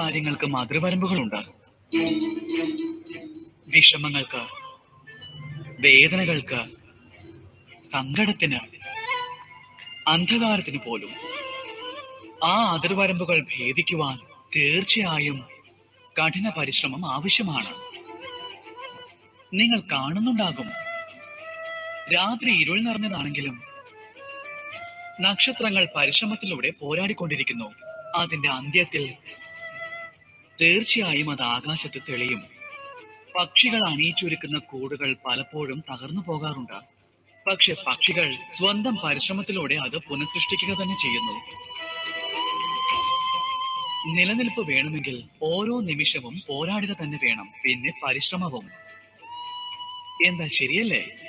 കാര്യങ്ങൾക്കും അതിർവരമ്പുകളുണ്ട് വിഷമങ്ങൾക്ക് വേദനകൾക്ക് സങ്കടത്തിന് അന്ധകാരത്തിന് പോലും ആ അതിർവരമ്പുകൾ ഭേദിക്കുവാൻ തീർച്ചയായും കഠിന പരിശ്രമം ആവശ്യമാണ് നിങ്ങൾ കാണുന്നുണ്ടാകും രാത്രി ഇരുൾ നിറഞ്ഞതാണെങ്കിലും നക്ഷത്രങ്ങൾ പരിശ്രമത്തിലൂടെ പോരാടിക്കൊണ്ടിരിക്കുന്നു അതിന്റെ അന്ത്യത്തിൽ തീർച്ചയായും അത് ആകാശത്ത് തെളിയും പക്ഷികൾ അണിയിച്ചൊരുക്കുന്ന കൂടുകൾ പലപ്പോഴും തകർന്നു പോകാറുണ്ട് പക്ഷെ പക്ഷികൾ സ്വന്തം പരിശ്രമത്തിലൂടെ അത് പുനഃസൃഷ്ടിക്കുക തന്നെ ചെയ്യുന്നു നിലനിൽപ്പ് വേണമെങ്കിൽ ഓരോ നിമിഷവും പോരാടുക തന്നെ വേണം പിന്നെ പരിശ്രമവും എന്താ ശരിയല്ലേ